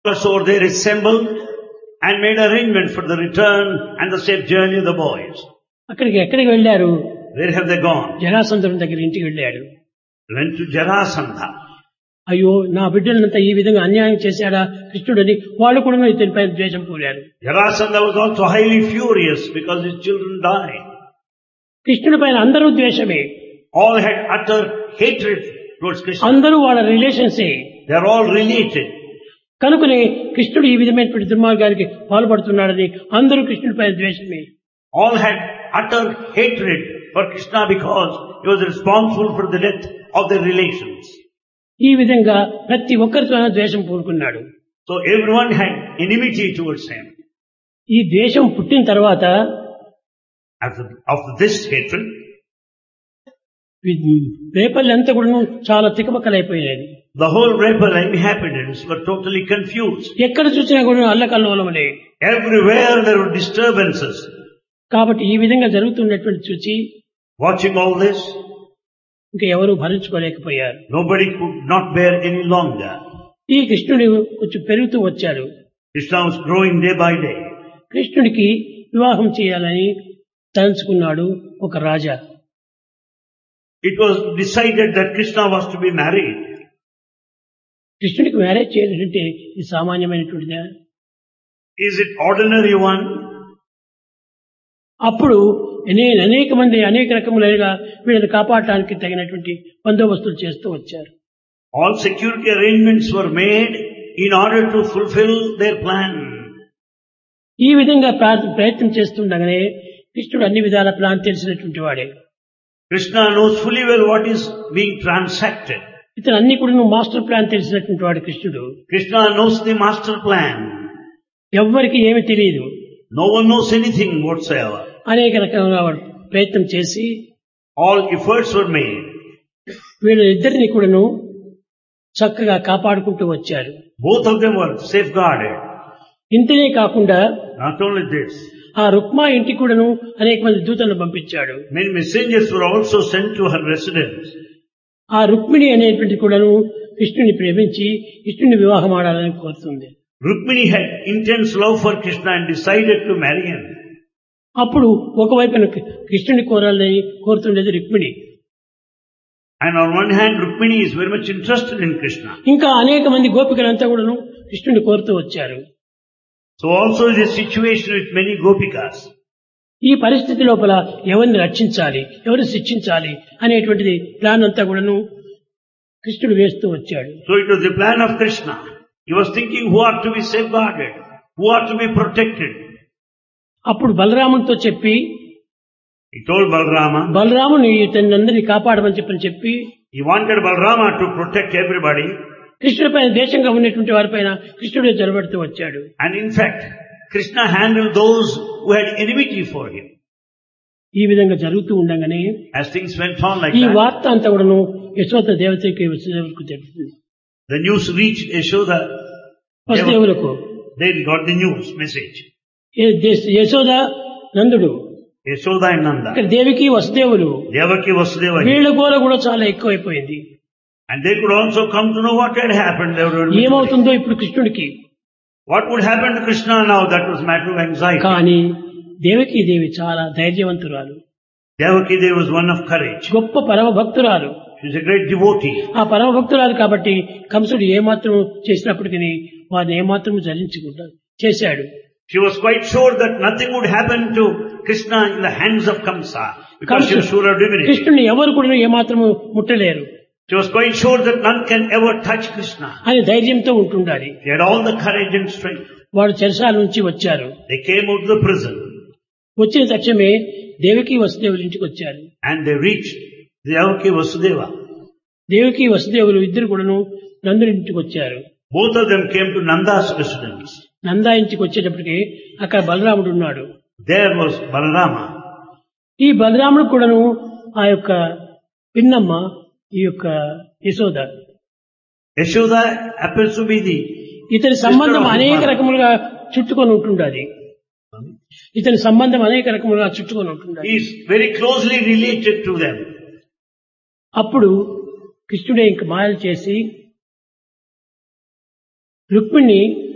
So they assembled and made arrangement for the return and the safe journey of the boys. అక్కడికి ఎక్కడికి వెళ్ళారు Where have they gone? జరాసంధుని దగ్గర ఇంటికి వెళ్ళాడు Went to Jarasandha. అయ్యో నా బిడ్డలంతా ఈ విధంగా అన్యాయం చేశాడా కృష్ణుడని వాళ్ళు కూడా ఇతనిపై ద్వేషం పూరారు Jarasandha was also highly furious because his children died. కృష్ణుడి పైన అందరూ ద్వేషమే All had utter hatred towards Krishna. అందరూ వాళ్ళ రిలేషన్సే They are all related. కనుకనే కృష్ణుడు ఈ విధమైనటువంటి దుర్మార్గానికి పాల్పడుతున్నాడని అందరూ కృష్ణుడి పైన ద్వేషమే All had utter hatred for Krishna because he was responsible for the death of their relations. ఈ విధంగా ప్రతి ఒక్కరితో ద్వేషం పూనుకున్నాడు So everyone had enmity towards him. ఈ ద్వేషం పుట్టిన తర్వాత After, after this hatred, రేపల్లంతా కూడా చాలా తికమకలైపోయినది the whole rebel inhabitants were totally confused. ఎక్కడ చూసినా కూడా అల్లకల్లోలములే Everywhere there were disturbances. కాబట్టి ఈ విధంగా జరుగుతున్నటువంటి చూసి Watching all this, ఇంకా ఎవరు భరించుకోలేకపోయారు nobody could not bear any longer. ఈ కృష్ణుడు కొంచెం పెరుగుతూ వచ్చాడు Krishna was growing day by day. కృష్ణుడికి వివాహం చేయాలని తలుచుకున్నాడు ఒక రాజా It was decided that Krishna was to be married. కృష్ణుడికి మ్యారేజ్ చేయాలంటే ఇది సామాన్యమైనటువంటిదా Is it ordinary one? అప్పుడు నేను అనేక మంది అనేక రకములుగా వీళ్ళని కాపాడటానికి తగినటువంటి బందోబస్తులు చేస్తూ వచ్చారు All security arrangements were made in order to fulfill their plan. ఈ విధంగా ప్రా- ప్రయత్నం చేస్తుండగానే కృష్ణుడు అన్ని విధాల ప్లాన్ తెలిసినటువంటి వాడే Krishna knows fully well what is being transacted. ఇతను అన్ని కూడా మాస్టర్ ప్లాన్ తెలిసినటువంటి వాడు కృష్ణుడు Krishna knows the master plan. ఎవ్వరికి ఏమి తెలియదు No one knows anything whatsoever. అనేక రకంగా వాడు ప్రయత్నం చేసి All efforts were made. వీళ్ళిద్దరిని కూడాను చక్కగా కాపాడుకుంటూ వచ్చారు Both of them were safeguarded. ఇంతనే కాకుండా Not only this, ఆ రుక్మా ఇంటికి కూడాను అనేక మంది దూతలను పంపించాడు many messengers were also sent to her residence. ఆ రుక్మిణి అనేటువంటి కూడాను కృష్ణుని ప్రేమించి కృష్ణుని వివాహం ఆడాలని కోరుతుంది Rukmini had intense love for Krishna and decided to marry him. అప్పుడు ఒకవైపున కృష్ణుని కోరాలని కోరుతుండేది Rukmini And on one hand, Rukmini is very much interested in Krishna. ఇంకా అనేక మంది గోపికలంతా కూడాను కృష్ణుని కోరుతూ వచ్చారు So also is a situation with many gopikas. ఈ పరిస్థితి లోపల ఎవరిని రక్షించాలి ఎవరిని శిక్షించాలి అనేటువంటిది ప్లాన్ అంతా కూడాను కృష్ణుడు వేస్తూ వచ్చాడు So it was the plan of Krishna. He was thinking who are to be safeguarded, who are to be protected. అప్పుడు బలరామునితో చెప్పి He told Balrama, బలరాముని ఇతన్ని అందరినీ కాపాడమని చెప్పని చెప్పి he wanted Balrama to protect everybody. కృష్ణుడి పైన దేశంగా ఉన్నటువంటి వారిపైన కృష్ణుడే జొరబడుతూ వచ్చాడు And in fact, Krishna handled those who had enmity for him. ఈ విధంగా జరుగుతూ ఉండగానే As things went on like ఈ that, వార్త అంతా కూడాను యశోద దేవతకి వసుదేవులకు తెలుస్తుంది the news reached Yashoda. వసుదేవులకు They got the news message. ఏ- దే- యశోద నందుడు Yashoda and Nanda. ఇక్కడ దేవికి వసుదేవులు Devaki Vasudeva. here. వీళ్ళ గోల కూడా చాలా ఎక్కువైపోయింది And they could also come to know what had happened. They were ఏమవుతుందో ఇప్పుడు కృష్ణుడికి What would happen to Krishna now? That was matter of anxiety. కానీ దేవకి దేవి చాలా ధైర్యవంతురాలు Devaki Devi was one of courage. గొప్ప పరమ భక్తురాలు She was a great devotee. ఆ పరమ భక్తురాలు కాబట్టి కంసుడు ఏమాత్రం చేసినప్పటికీ వారిని ఏమాత్రం జరించకుండా చేశాడు She was quite sure that nothing would happen to Krishna in the hands of Kamsa because she was sure of divinity. కృష్ణుని ఎవరు కూడా ఏమాత్రము ముట్టలేరు She was quite sure that none can ever touch Krishna. అని ధైర్యంతో ఉంటుండాలి She had all the courage and strength. వాడు చెరసాల నుంచి వచ్చారు They came out of the prison వచ్చిన తక్షణమే దేవికి వసుదేవుల ఇంటికి వచ్చారు and they reached Devaki Vasudeva. దేవికి వసుదేవులు ఇద్దరు కూడాను నందుని ఇంటికి వచ్చారు Both of them came to Nanda's residence. Nanda ఇంటికి వచ్చేటప్పటికి అక్కడ బలరాముడు ఉన్నాడు There was Balarama. ఈ బలరాముడు కూడాను ఆ యొక్క పిన్నమ్మ ఈ యొక్క Yashoda Yashoda happens to be the ఇతని సంబంధం of అనేక Balaram. రకములుగా చుట్టుకొని ఉంటుండది ఇతని సంబంధం అనేక రకములుగా చుట్టుకొని ఉంటుండది He is very closely related to them. అప్పుడు కృష్ణుడే ఇంక మాయలు చేసి రుక్మిణి